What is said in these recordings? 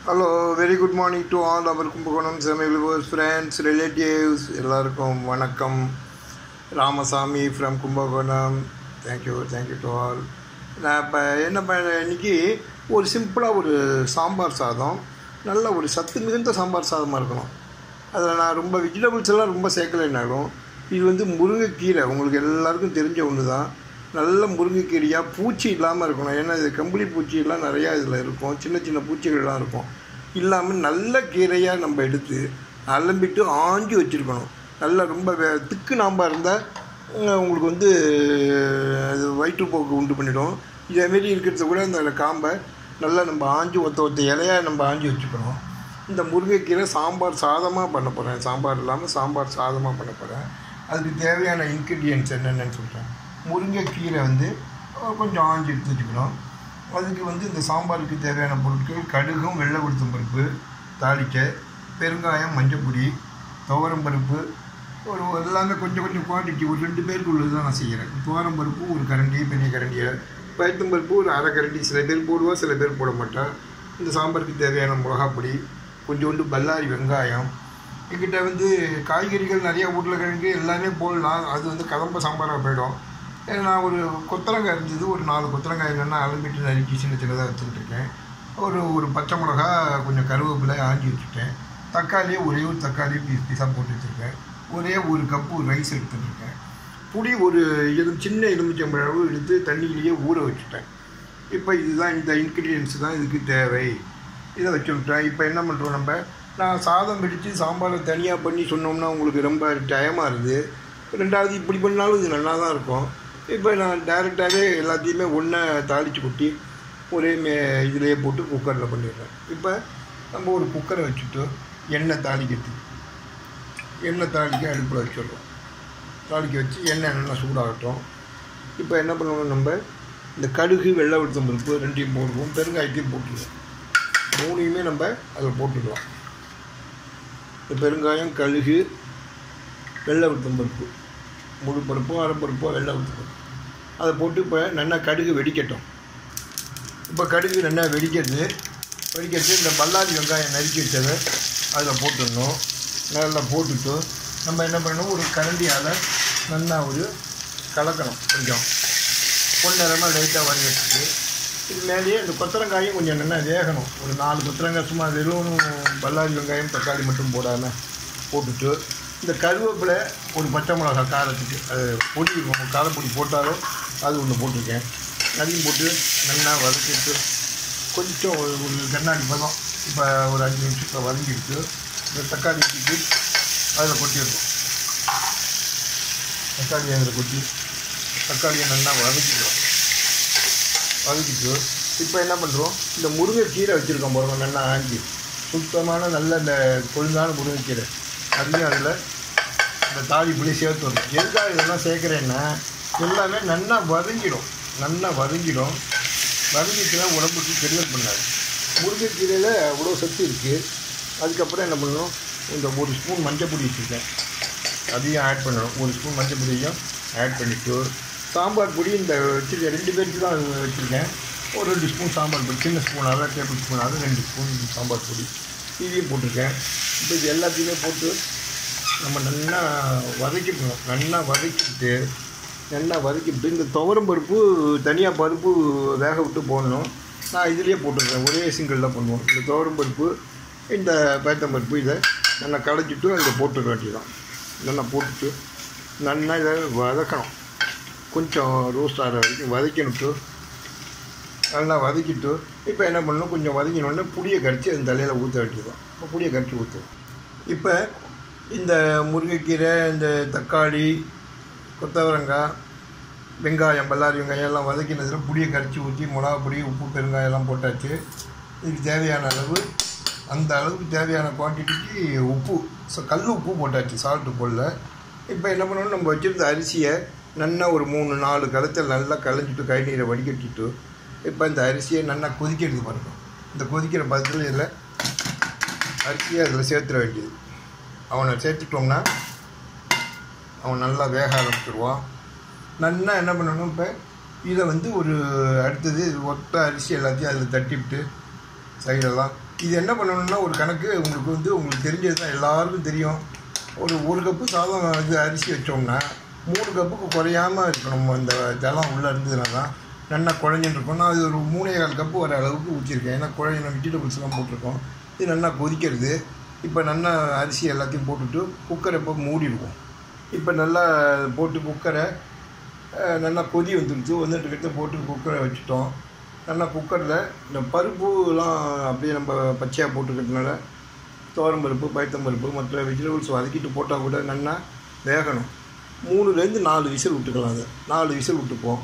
hello very good morning to all our Kumbakonam Samayal friends relatives எல்லாருக்கும் வணக்கம் Ramasamy from Kumbakonam thank you thank you to all நான் இப்போ என்ன பண்ண இன்னைக்கு ஒரு சிம்பிளாக ஒரு சாம்பார் சாதம் நல்ல ஒரு சத்து மிகுந்த சாம்பார் சாதமாக இருக்கணும் அதில் நான் ரொம்ப வெஜிடபிள்ஸ் எல்லாம் ரொம்ப சேர்க்கலைனாலும் இது வந்து முருங்கைக்கீரை உங்களுக்கு எல்லாருக்கும் தெரிஞ்ச ஒன்று தான் நல்ல முருங்கைக்கீரையாக பூச்சி இல்லாமல் இருக்கணும் ஏன்னா இது கம்பளி பூச்சியெல்லாம் நிறையா இதில் இருக்கும் சின்ன சின்ன பூச்சிகள்லாம் இருக்கும் இல்லாமல் நல்ல கீரையாக நம்ம எடுத்து அலம்பிட்டு ஆஞ்சி வச்சுருக்கணும் நல்லா ரொம்ப வே- திக்கு நாம்பாக இருந்தால் உங்களுக்கு வந்து அது வயிற்றுப்போக்கு உண்டு பண்ணிடும் இதேமாரி இருக்கிறத கூட அந்த காம்பை நல்லா நம்ம ஆஞ்சி ஒத்த ஒத்த இலையாக நம்ம ஆஞ்சி வச்சுக்கணும் இந்த முருங்கைக்கீரை சாம்பார் சாதமாக பண்ண போகிறேன் சாம்பார் இல்லாமல் சாம்பார் சாதமாக பண்ண போகிறேன் அதுக்கு தேவையான இன்க்ரீடியன்ட்ஸ் என்னென்னு சொல்கிறேன் முருங்கைக்கீரை வந்து அஹ், கொஞ்சம் ஆஞ்சி எடுத்து வச்சுக்கணும் அதுக்கு வந்து இந்த சாம்பாருக்கு தேவையான பொருட்கள் கடுகும் வெள்ளை உளுத்தம் பருப்பு தாளிக்க பெருங்காயம் மஞ்சப்பொடி துவரம் பருப்பு ஒரு எல்லாமே கொஞ்சம் கொஞ்சம் குவான்டிட்டி ஒரு ரெண்டு பேருக்கு உள்ளது தான் நான் செய்கிறேன் துவரம் பருப்பு ஒரு கரண்டி பெரிய கரண்டியை பயத்தம் பருப்பு ஒரு அரை கரண்டி சில பேர் போடுவா சில பேர் போட மாட்டா இந்த சாம்பாருக்கு தேவையான மிளகாப்பொடி கொஞ்சோண்டு பல்லாரி வெங்காயம் என்கிட்ட வந்து காய்கறிகள் நிறைய உருளைக்கிழங்கு எல்லாமே போடலாம் அது வந்து கதம்ப சாம்பாராக போயிடும் ஏன்னா நான் ஒரு கொத்தரங்காய் இருந்தது ஒரு நாலு கொத்தரங்காய் என்னென்னா அலம்பிட்டு நறுக்கி சின்ன சின்னதாக வச்சுட்டுருக்கேன் ஒரு ஒரு பச்சை மிளகா கொஞ்சம் கருவேப்பிலை ஆஞ்சி வச்சுட்டேன் தக்காளியே ஒரே ஒரு தக்காளி பீஸ் பீஸாக போட்டு வச்சுருக்கேன் ஒரே ஒரு கப்பு ரைஸ் எடுத்துட்டுருக்கேன் புளி ஒரு எலு சின்ன எலுமிச்சம்பழ அளவு எடுத்து தண்ணியிலேயே ஊற வச்சுட்டேன் இப்போ இதுதான் இந்த இன்க்ரீடியன்ஸ் தான் இதுக்கு தேவை இதை வச்சுவிட்டேன் இப்போ என்ன பண்ணுறோம் நம்ம நான் சாதம் வெடித்து சாம்பாரை தனியாக பண்ணி சொன்னோம்னா உங்களுக்கு ரொம்ப டயமாக இருக்குது ரெண்டாவது இப்படி பண்ணாலும் இது நல்லா தான் இருக்கும் இப்போ நான் டைரெக்டாகவே எல்லாத்தையுமே ஒன்றா தாளித்து கொட்டி ஒரே மே இதிலேயே போட்டு குக்கரில் பண்ணிடுறேன் இப்போ நம்ம ஒரு குக்கரை வச்சுட்டு எண்ணெய் தாளிக்கிறதுக்கு எண்ணெய் தாளிக்க அடுப்பில் வச்சிடுறோம் தாளிக்க வச்சு எண்ணெய் நல்லா சூடாகட்டும் இப்போ என்ன பண்ணணும் நம்ம இந்த கடுகு வெள்ளை உளுத்தம் பருப்பு ரெண்டையும் போடுவோம் பெருங்காயத்தையும் போட்டுருவோம் மூணையுமே நம்ம அதில் போட்டுக்கலாம் இந்த பெருங்காயம் கழுகு வெள்ளை உளுத்தம் பருப்பு முழு பருப்போ அரைப்பருப்போ வெள்ளை உளுத்தம் பருப்பு அதை போட்டு இப்போ நல்லா கடுகு வெடிக்கட்டும் இப்போ கடுகு நல்லா வெடிக்கிறது வெடிக்கிறது இந்த பல்லாரி வெங்காயம் நறுக்கி வச்சதை அதில் போட்டுடணும் நல்லா போட்டுட்டு நம்ம என்ன பண்ணணும் ஒரு கரண்டியால் நல்லா ஒரு கலக்கணும் கொஞ்சம் பொன்னிறமாக லைட்டாக வறுக்கிறதுக்கு இது மேலேயே இந்த கொத்தரங்காயும் கொஞ்சம் நல்லா வேகணும் ஒரு நாலு கொத்தரங்காய் சும்மா வெறும் பல்லாரி வெங்காயம் தக்காளி மட்டும் போடாமல் போட்டுட்டு இந்த கருவேப்பிலை ஒரு பச்சை மிளகா காரத்துக்கு அது பொடி காரப்பொடி போட்டாலும் அது ஒன்று போட்டிருக்கேன் அதையும் போட்டு நல்லா வதக்கிட்டு கொஞ்சம் ஒரு ஒரு கண்ணாடி பதம் இப்போ ஒரு அஞ்சு நிமிஷத்தில் வதங்கிட்டு இந்த தக்காளி தூக்கி அதில் கொட்டிடணும் தக்காளி அதில் கொட்டி தக்காளியை நல்லா வதக்கிடுவோம் வதக்கிட்டு இப்போ என்ன பண்ணுறோம் இந்த முருங்கைக்கீரை வச்சுருக்கோம் பாருங்க நல்லா ஆஞ்சி சுத்தமான நல்ல இந்த கொழுந்தான முருங்கைக்கீரை அதையும் அதில் இந்த தாளிப்புளி சேர்த்து வரும் எதுக்காக இதெல்லாம் சேர்க்குறேன்னா எல்லாமே நல்லா வதங்கிடும் நல்லா வதங்கிடும் வதங்கிட்டுனா உடம்புக்கு கெடுதல் பண்ணாது முருங்கைக்கீரையில் அவ்வளோ சத்து இருக்குது அதுக்கப்புறம் என்ன பண்ணணும் இந்த ஒரு ஸ்பூன் மஞ்சள் பொடி வச்சுருக்கேன் அதையும் ஆட் பண்ணணும் ஒரு ஸ்பூன் மஞ்சள் பொடியும் ஆட் பண்ணிவிட்டு சாம்பார் பொடி இந்த வச்சுருக்கேன் ரெண்டு பேருக்கு தான் வச்சுருக்கேன் ஒரு ரெண்டு ஸ்பூன் சாம்பார் பொடி சின்ன ஸ்பூன் அரை டேபிள் ஸ்பூன் அது ரெண்டு ஸ்பூன் சாம்பார் பொடி இதையும் போட்டிருக்கேன் இப்போ இது எல்லாத்தையுமே போட்டு நம்ம நல்லா வதக்கிடணும் நல்லா வதக்கிட்டு நல்லா வதக்கிட்டு இந்த துவரம் பருப்பு தனியாக பருப்பு வேக விட்டு போடணும் நான் இதுலேயே போட்டுருக்கேன் ஒரே சிங்கிளில் பண்ணுவோம் இந்த துவரம் பருப்பு இந்த பயத்தம் பருப்பு இதை நல்லா களைச்சிட்டு அதில் போட்டுட வேண்டியதான் இதெல்லாம் போட்டுட்டு நல்லா இதை வதக்கணும் கொஞ்சம் ரோஸ்ட் ஆகிற வரைக்கும் வதக்கணுட்டு நல்லா வதக்கிட்டு இப்போ என்ன பண்ணணும் கொஞ்சம் வதக்கினோடனே புளியை கரைச்சி அந்த தலையில் ஊற்ற வேண்டியதான் இப்போ புளியை கரைச்சி ஊற்றுவோம் இப்போ இந்த முருங்கைக்கீரை இந்த தக்காளி கொத்தவரங்காய் வெங்காயம் பல்லாரி வெங்காயம் எல்லாம் வதக்கினதில் புளியை கரைச்சி ஊற்றி மிளகா பொடி உப்பு பெருங்காயம் எல்லாம் போட்டாச்சு இதுக்கு தேவையான அளவு அந்த அளவுக்கு தேவையான குவான்டிட்டிக்கு உப்பு ஸோ கல் உப்பு போட்டாச்சு சால்ட்டு போடல இப்போ என்ன பண்ணணும் நம்ம வச்சுருந்த அரிசியை நல்லா ஒரு மூணு நாலு கலத்தில் நல்லா கலைஞ்சிட்டு கை நீரை வடிகட்டிட்டு இப்போ இந்த அரிசியை நல்லா கொதிக்கிறது பாருங்க இந்த கொதிக்கிற பதத்தில் இதில் அரிசியை அதில் சேர்த்துட வேண்டியது அவனை சேர்த்துட்டோம்னா அவன் நல்லா வேக ஆரம்பிச்சிடுவான் நல்லா என்ன பண்ணணும் இப்போ இதை வந்து ஒரு அடுத்தது ஒட்ட அரிசி எல்லாத்தையும் அதில் தட்டிவிட்டு சைடெல்லாம் இது என்ன பண்ணணும்னா ஒரு கணக்கு உங்களுக்கு வந்து உங்களுக்கு தெரிஞ்சது தான் எல்லாருக்கும் தெரியும் ஒரு ஒரு கப்பு சாதம் இது அரிசி வச்சோம்னா மூணு கப்புக்கு குறையாம இருக்கணும் அந்த ஜலம் உள்ளே இருந்ததுனா தான் நல்லா குழஞ்சின்னு இருக்கும் நான் அது ஒரு மூணே கால் கப்பு வர அளவுக்கு ஊற்றிருக்கேன் ஏன்னா குழஞ்சி வெஜிடபிள்ஸ்லாம் போட்டிருக்கோம் இது நல்லா கொதிக்கிறது இப்போ நல்லா அரிசி எல்லாத்தையும் போட்டுட்டு குக்கரை இப்போ மூடிடுவோம் இப்போ நல்லா போட்டு குக்கரை அஹ், நல்லா கொதி வந்துடுச்சு வந்துட்டு கிட்ட போட்டு குக்கரை வச்சுட்டோம் நல்லா குக்கரில் இந்த பருப்புலாம் அப்படியே நம்ம பச்சையாக போட்டுக்கிறதுனால துவரம் பருப்பு பயத்தம் பருப்பு மற்ற வெஜிடபிள்ஸ் வதக்கிட்டு போட்டால் கூட நல்லா வேகணும் மூணுலேருந்து நாலு விசில் விட்டுக்கலாம் அதை நாலு விசில் விட்டுப்போம்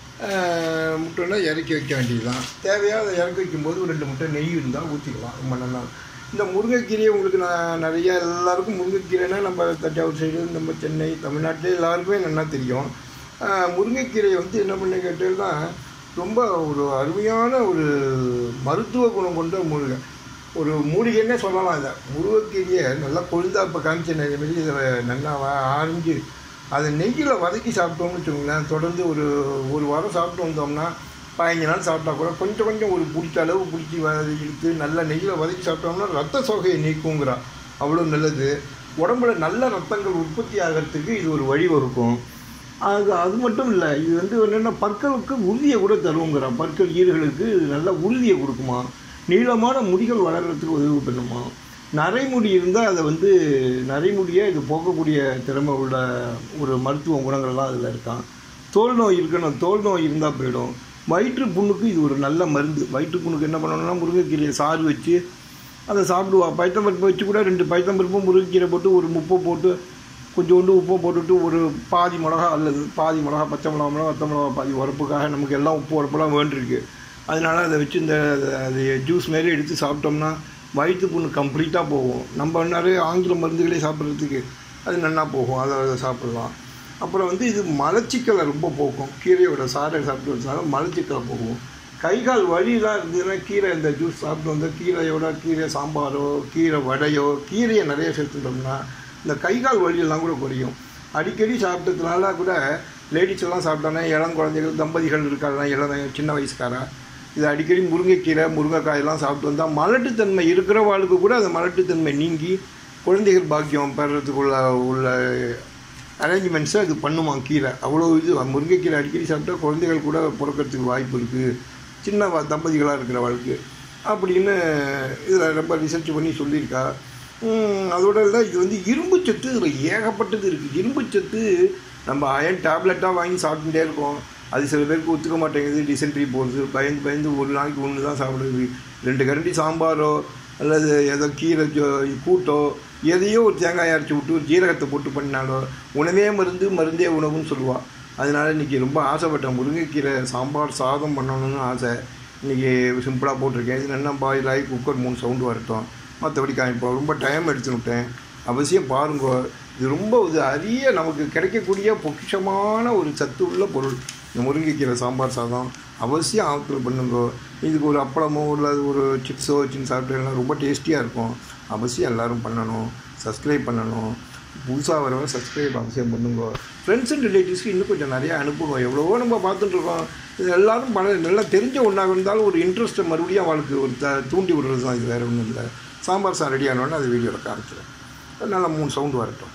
அஹ், முட்டைன்னா இறக்கி வைக்க வேண்டியது தான் தேவையாக அதை இறக்கி வைக்கும்போது ஒரு ரெண்டு முட்டை நெய் இருந்தால் ஊற்றிக்கலாம் ரொம்ப நல்லா இந்த முருங்கைக்கீரையை உங்களுக்கு நான் நிறைய எல்லாருக்கும் முருங்கைக்கீரைனா நம்ம தஞ்சாவூர் சைடு நம்ம சென்னை தமிழ்நாட்டிலே எல்லாருக்குமே நல்லா தெரியும் அஹ், முருங்கைக்கீரையை வந்து என்ன பண்ண கேட்டேன்னா ரொம்ப ஒரு அருமையான ஒரு மருத்துவ குணம் கொண்ட மூலிகை ஒரு மூலிகைன்னே சொல்லலாம் இதை முருங்கைக்கீரையை நல்லா கொழுந்தா இப்போ காமிச்ச மாரி இதை நல்லா வ- ஆறிஞ்சு அதை நெய்யில் வதக்கி சாப்பிட்டோம்னு வச்சுக்கோங்களேன் தொடர்ந்து ஒரு ஒரு வாரம் சாப்பிட்டு வந்தோம்னா பதினஞ்சு நாள் சாப்பிட்டா கூட கொஞ்சம் கொஞ்சம் ஒரு பிடிச்ச அளவு பிடிச்சி எடுத்து நல்லா நெய்யில் வதக்கி சாப்பிட்டோம்னா ரத்த சோகையை நீக்குங்கிறா அவ்வளோ நல்லது உடம்புல நல்ல ரத்தங்கள் உற்பத்தி ஆகிறதுக்கு இது ஒரு வழி வகுக்கும் அது அது மட்டும் இல்லை இது வந்து என்னென்னா பற்களுக்கு உறுதியை கூட தருவோங்கிறா பற்கள் ஈர்களுக்கு இது நல்ல உறுதியை கொடுக்குமா நீளமான முடிகள் வளர்கிறதுக்கு உதவி பண்ணுமா நரைமுடி இருந்தால் அதை வந்து நரைமுடியை இது போக்கக்கூடிய திறமை உள்ள ஒரு மருத்துவ குணங்கள்லாம் அதில் இருக்கான் தோல் நோய் இருக்கணும் தோல் நோய் இருந்தால் போயிடும் வயிற்று புண்ணுக்கு இது ஒரு நல்ல மருந்து வயிற்று புண்ணுக்கு என்ன பண்ணணும்னா முருங்கைக்கீரையை சாறு வச்சு அதை சாப்பிடுவா பைத்தம்பருப்பு வச்சு கூட ரெண்டு பைத்தம்பருப்பும் முருங்கைக்கீரை போட்டு ஒரு முப்பை போட்டு கொஞ்சோண்டு உப்பை போட்டுட்டு ஒரு பாதி மிளகா அல்லது பாதி மிளகா பச்சை மிளகா மிளகா வத்த மிளகா பாதி உரப்புக்காக நமக்கு எல்லாம் உப்பு உரப்பெல்லாம் வேண்டியிருக்கு அதனால அதை வச்சு இந்த அது ஜூஸ் மாரி எடுத்து சாப்பிட்டோம்னா வயிற்று புண்ணு கம்ப்ளீட்டாக போகும் நம்ம நிறைய ஆங்கில மருந்துகளே சாப்பிட்றதுக்கு அது நல்லா போகும் அதை அதை சாப்பிடலாம் அப்புறம் வந்து இது மலச்சிக்கலை ரொம்ப போக்கும் கீரையோட சாறை சாப்பிட்டு வச்சாலும் மலச்சிக்கலை போகும் கை கால் வலியெல்லாம் இருந்ததுன்னா கீரை இந்த ஜூஸ் சாப்பிட்டு வந்தால் கீரையோட கீரை சாம்பாரோ கீரை வடையோ கீரையை நிறைய சேர்த்துட்டோம்னா இந்த கை கால் வலியெல்லாம் கூட குறையும் அடிக்கடி சாப்பிட்டதுனால கூட லேடிஸ் எல்லாம் சாப்பிட்டாங்கன்னா இளம் குழந்தைகள் தம்பதிகள் இருக்காங்க இளம் சின்ன வயசுக்காரா இது அடிக்கடி முருங்கைக்கீரை முருங்கைக்காயெல்லாம் சாப்பிட்டு வந்தால் மலட்டுத்தன்மை இருக்கிறவாளுக்கு கூட அந்த மலட்டுத்தன்மை நீங்கி குழந்தைகள் பாக்கியம் பெறத்துக்குள்ள உள்ள அரேஞ்ச்மெண்ட்ஸை இது பண்ணுமா கீரை அவ்வளோ இது முருங்கைக்கீரை அடிக்கடி சாப்பிட்டா குழந்தைகள் கூட பிறக்கிறதுக்கு வாய்ப்பு இருக்குது சின்ன வ- தம்பதிகளாக இருக்கிறவளுக்கு அப்படின்னு இதில் ரொம்ப ரிசர்ச் பண்ணி சொல்லியிருக்கா உம், அதோட இல்லை இது வந்து இரும்பு சத்து இதில் ஏகப்பட்டது இருக்குது இரும்பு சத்து நம்ம அயன் டேப்லெட்டாக வாங்கி சாப்பிட்டுட்டே இருக்கோம் அது சில பேருக்கு ஒத்துக்க மாட்டேங்குது டிசென்ட்ரி போகுது பயந்து பயந்து ஒரு நாளைக்கு ஒன்று தான் சாப்பிடுது ரெண்டு கரண்டி சாம்பாரோ அல்லது ஏதோ கீரை ஜோ- கூட்டோ எதையோ ஒரு தேங்காய் அரைச்சி விட்டு ஒரு ஜீரகத்தை போட்டு பண்ணினாலோ உணவே மருந்து மருந்தே உணவுன்னு சொல்லுவாள் அதனால் இன்றைக்கி ரொம்ப ஆசைப்பட்டேன் முருங்கைக்கீரை சாம்பார் சாதம் பண்ணணும்னு ஆசை இன்றைக்கி சிம்பிளாக போட்டிருக்கேன் இது என்ன பாயில் ஆகி குக்கர் மூணு சவுண்டு வரட்டும் மற்றபடி காமிப்போம் ரொம்ப டைம் எடுத்து விட்டேன் அவசியம் பாருங்க இது ரொம்ப இது அரிய நமக்கு கிடைக்கக்கூடிய பொக்கிஷமான ஒரு சத்து உள்ள பொருள் இந்த முருங்கைக்கீரை சாம்பார் சாதம் அவசியம் ஆத்தில் பண்ணுங்க இதுக்கு ஒரு அப்பளமோ இல்லை ஒரு சிப்ஸோ வச்சுன்னு சாப்பிட்டீங்கன்னா ரொம்ப டேஸ்டியாக இருக்கும் அவசியம் எல்லாரும் பண்ணணும் சப்ஸ்கிரைப் பண்ணணும் புதுசாக வரவங்க சப்ஸ்கிரைப் அவசியம் பண்ணுங்க ஃப்ரெண்ட்ஸ் அண்ட் ரிலேட்டிவ்ஸ்க்கு இன்னும் கொஞ்சம் நிறையா அனுப்புங்க எவ்வளவோ நம்ம பார்த்துட்டு இருக்கோம் இது எல்லாரும் பல நல்லா தெரிஞ்ச ஒன்றாக இருந்தாலும் ஒரு இன்ட்ரெஸ்ட்டை மறுபடியும் அவளுக்கு ஒரு த தூண்டி விடுறது தான் இது வேறு ஒன்றும் இல்லை சாம்பார் சார் ரெடி ஆனோடனே அது வீடியோவில் காமிச்சிடும் நல்லா மூணு சவுண்டு வரட்டும்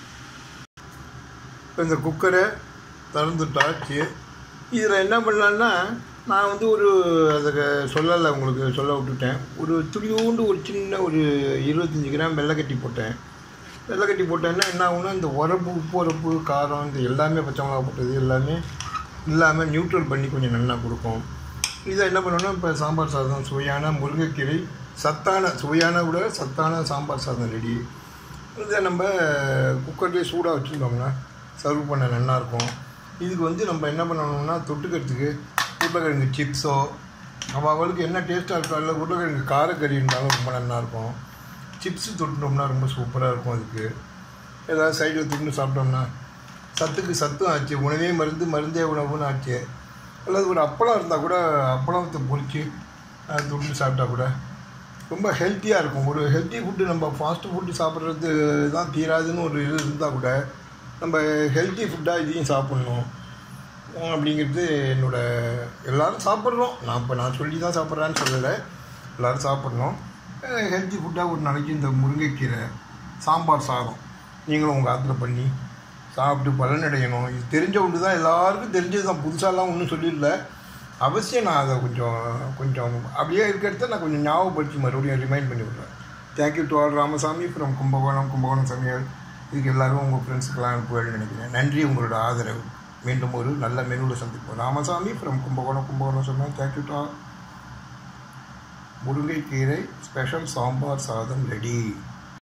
இப்போ இந்த குக்கரை திறந்துட்டாச்சு இதில் என்ன பண்ணலான்னா நான் வந்து ஒரு அதுக்கு சொல்லலை உங்களுக்கு சொல்ல விட்டுட்டேன் ஒரு துளியோண்டு ஒரு சின்ன ஒரு இருபத்தஞ்சி கிராம் வெள்ளைக்கட்டி போட்டேன் வெள்ளைக்கட்டி போட்டேன்னா என்ன ஆகும்னா இந்த உரப்பு உப்பு உரப்பு காரம் இந்த எல்லாமே பச்சை மிளகா போட்டது எல்லாமே இல்லாமல் நியூட்ரல் பண்ணி கொஞ்சம் நல்லா கொடுக்கும் இதை என்ன பண்ணணும்னா இப்போ சாம்பார் சாதம் சுவையான முருங்கைக்கீரை சத்தான சுவையான விட சத்தான சாம்பார் சாதம் ரெடி இதை நம்ம குக்கர்லேயே சூடாக வச்சுருந்தோம்னா சர்வ் பண்ண நல்லாயிருக்கும் இதுக்கு வந்து நம்ம என்ன பண்ணணும்னா தொட்டுக்கிறதுக்கு உருளைக்கிழங்கு சிப்ஸோ அவள் அவளுக்கு என்ன டேஸ்ட்டாக இருக்கோ இல்லை உருளைக்கிழங்கு காரக்கறி இருந்தாலும் ரொம்ப நல்லாயிருக்கும் சிப்ஸ் தொட்டுட்டோம்னா ரொம்ப சூப்பராக இருக்கும் அதுக்கு ஏதாவது சைடில் தின்னு சாப்பிட்டோம்னா சத்துக்கு சத்தும் ஆச்சு உணவே மருந்து மருந்தே உணவுன்னு ஆச்சு அல்லது ஒரு அப்பளம் இருந்தால் கூட அப்பளத்தை பொரித்து அதை தொட்டு சாப்பிட்டா கூட ரொம்ப ஹெல்த்தியாக இருக்கும் ஒரு ஹெல்த்தி ஃபுட்டு நம்ம ஃபாஸ்ட் ஃபுட்டு சாப்பிட்றது தான் தீராதுன்னு ஒரு இது இருந்தால் கூட நம்ம ஹெல்த்தி ஃபுட்டாக இதையும் சாப்பிட்ணும் உம், அப்படிங்கிறது என்னோட எல்லாரும் சாப்பிட்றோம் நான் இப்போ நான் சொல்லி தான் சாப்பிட்றேன்னு சொல்லலை எல்லோரும் சாப்பிட்ணும் ஹெல்த்தி ஃபுட்டாக ஒரு நாளைக்கு இந்த முருங்கைக்கீரை சாம்பார் சாதம் நீங்களும் உங்கள் ஆற்றுல பண்ணி சாப்பிட்டு பலனடையணும் இது தெரிஞ்ச ஒன்று தான் எல்லாருக்கும் தெரிஞ்சது தான் புதுசாலாம் ஒன்றும் சொல்லிடல அவசியம் நான் அதை கொஞ்சம் கொஞ்சம் அப்படியே இருக்கிறத நான் கொஞ்சம் ஞாபகப்படுத்தி மறுபடியும் ரிமைண்ட் பண்ணி விட்றேன் thank you to all Ramasamy from Kumbakonam Kumbakonam Samayal இதுக்கு எல்லாரும் உங்கள் ஃப்ரெண்ட்ஸுக்கெல்லாம் அனுப்புவேன்னு நினைக்கிறேன் நன்றி உங்களோட ஆதரவு மீண்டும் ஒரு நல்ல மெனுவில் சந்திப்போம் Ramasamy from Kumbakonam Kumbakonam Samayal thank you to all முருங்கைக்கீரை ஸ்பெஷல் சாம்பார் சாதம் ரெடி